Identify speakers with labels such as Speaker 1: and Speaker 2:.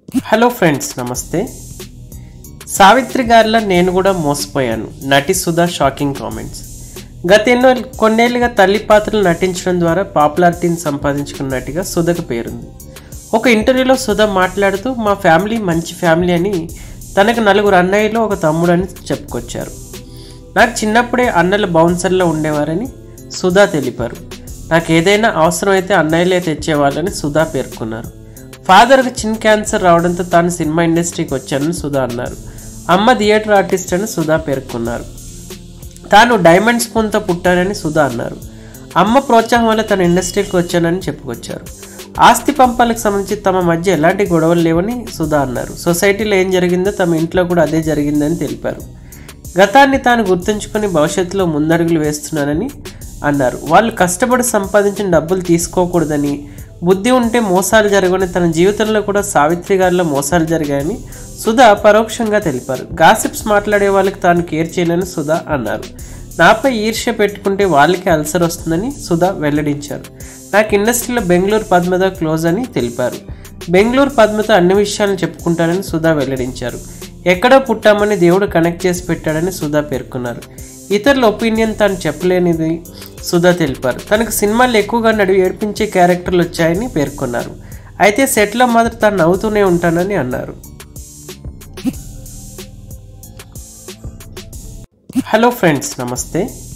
Speaker 1: hello friends నమస్తే సావిత్రి గారిలో నేను కూడా మోసపోయాను నటి సుధా షాకింగ్ కామెంట్స్ గత ఎన్నో కొన్నేళ్లుగా తల్లి పాత్రలు నటించడం ద్వారా పాపులారిటీని సంపాదించుకున్న నటిగా సుధకు పేరుంది ఒక ఇంటర్వ్యూలో సుధ మాట్లాడుతూ మా ఫ్యామిలీ మంచి ఫ్యామిలీ అని తనకు నలుగురు అన్నయ్యలు ఒక తమ్ముడు అని చెప్పుకొచ్చారు నాకు చిన్నప్పుడే అన్నలు బౌన్సర్లో ఉండేవారని సుధా తెలిపారు నాకు ఏదైనా అవసరమైతే అన్నయ్యలే తెచ్చేవాళ్ళని సుధా పేర్కొన్నారు ఫాదర్కి చిన్ క్యాన్సర్ రావడంతో తాను సినిమా ఇండస్ట్రీకి వచ్చానని సుధా అన్నారు అమ్మ థియేటర్ ఆర్టిస్ట్ అని సుధా పేర్కొన్నారు తాను డైమండ్ స్పూన్తో పుట్టానని సుధా అన్నారు అమ్మ ప్రోత్సాహం వల్ల తన ఇండస్ట్రీకి వచ్చానని చెప్పుకొచ్చారు ఆస్తి పంపాలకు సంబంధించి తమ మధ్య ఎలాంటి గొడవలు లేవని సుధా అన్నారు సొసైటీలో ఏం జరిగిందో తమ ఇంట్లో కూడా అదే జరిగిందని తెలిపారు గతాన్ని తాను గుర్తుంచుకొని భవిష్యత్తులో ముందడుగులు వేస్తున్నానని అన్నారు వాళ్ళు కష్టపడి సంపాదించిన డబ్బులు తీసుకోకూడదని బుద్ధి ఉంటే మోసాలు జరగని తన జీవితంలో కూడా సావిత్రి గారిలో మోసాలు జరిగాయని సుధా పరోక్షంగా తెలిపారు గాసిప్స్ మాట్లాడే వాళ్ళకి తాను కేర్ చేయనని సుధా అన్నారు నాపై ఈర్ష్య పెట్టుకుంటే వాళ్ళకి అల్సర్ వస్తుందని సుధా వెల్లడించారు నాకు ఇండస్ట్రీలో బెంగళూరు పద్మతో క్లోజ్ అని తెలిపారు బెంగళూరు పద్మతో అన్ని విషయాలను చెప్పుకుంటానని సుధా వెల్లడించారు ఎక్కడో పుట్టామని దేవుడు కనెక్ట్ చేసి పెట్టాడని సుధా పేర్కొన్నారు ఇతరుల ఒపీనియన్ తాను చెప్పలేనిది సుధా తెలిపారు తనకు సినిమాలు ఎక్కువగా నడివి ఏడ్పించే క్యారెక్టర్లు వచ్చాయని పేర్కొన్నారు అయితే సెట్లో మాత్రం తాను నవ్వుతూనే ఉంటానని అన్నారు హలో ఫ్రెండ్స్ నమస్తే